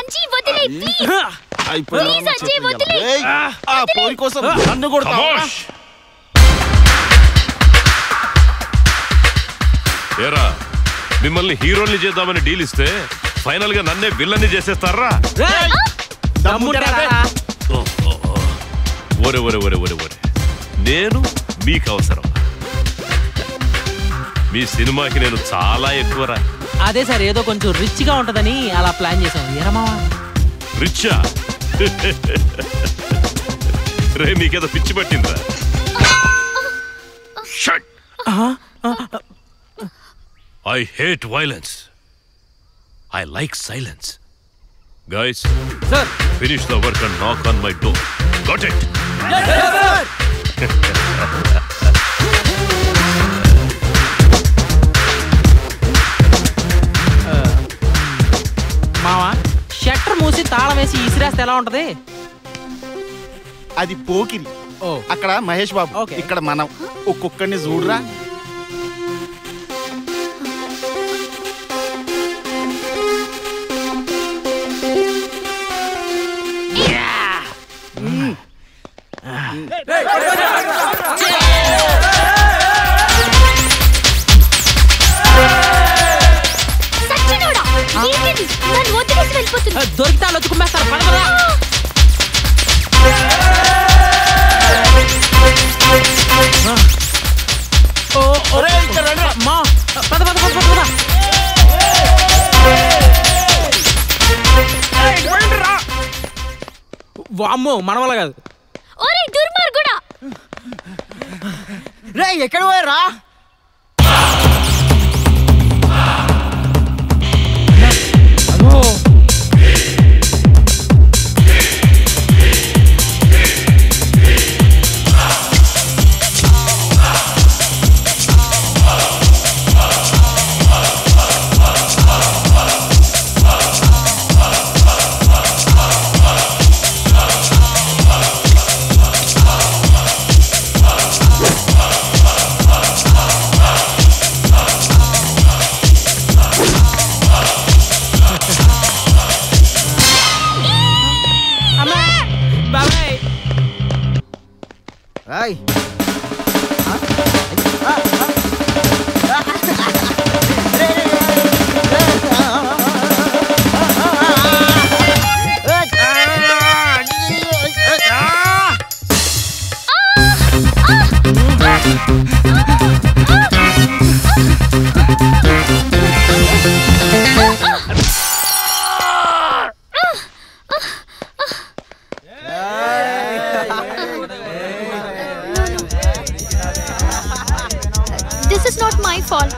అంజీ వదిలే ప్లీజ్ అయిపోయినా ప్లీజ్ అంజీ వదిలే ఏయ్, ఆ పోరి కోసం నన్ను కొడతావా ఖమోష్! ఏరా మిమ్మల్ని హీరోల్ని చేద్దామని డీల్ ఇస్తే ఫైనల్ గా నన్నే విల్లన్ని చేసేస్తారా దమ్ముంటారా ఒరే ఒరే ఒరే ఒరే ఒరే నేను మీకు అవసరం మీ సినిమాకి నేను చాలా ఎక్కువరా అదే సార్ ఏదో కొంచెం రిచ్ గా ఉంటదని అలా ప్లాన్ చేసాం ఏరమావా రిచ్చా రే మీకేదో పిచ్చి పట్టిందిరా shut I hate violence I like silence guys sir finish the work and knock on my door got it మావా షట్టర్ మూసి తాళం వేసి ఇసిరేస్తే ఎలా ఉంటది అది పోకిరి ఓ అక్కడ మహేష్ బాబు ఓకే. ఇక్కడ మనం ఒక్కొక్కడిని చూడరా సచ్చినోడా ఏంటిది నన్ను వదిలేసి వెళ్ళిపోతున్నా దొరికితే వాళ్ళు వచ్చి కుమ్మేస్తారు పద పద. ఓ, ఓ, మా పద పద పద పద పద వామ్మో మన వల్ల కాదు ఒరే దుర్మార్గుడా రే ఎక్కడ పోయారా అమ్మా బాబాయ్ రాయ్ this is not my fault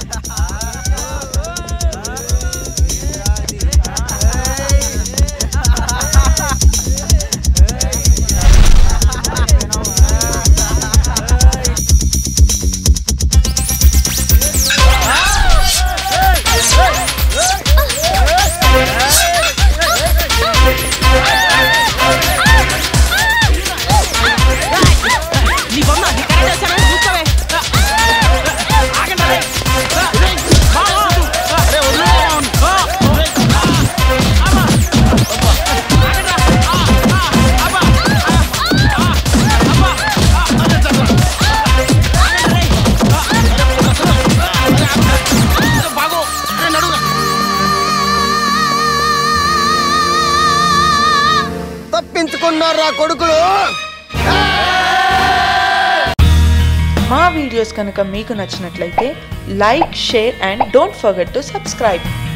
నీ బొమ్మ నీ కరెక్ట్ చేశానని చూస్తావే ఆగండి రే. బా, బా. ఆ, అమ్మా. ఆగండి రా. ఆ, ఆ, అబ్బా. ఆ, ఆ, అబ్బా. ఆ, ఆగండి రే. ఆ, బాగో తప్పించుకున్నారా కొడుకులు మా వీడియోస్ కనుక మీకు నచ్చినట్లయితే like share and don't forget to subscribe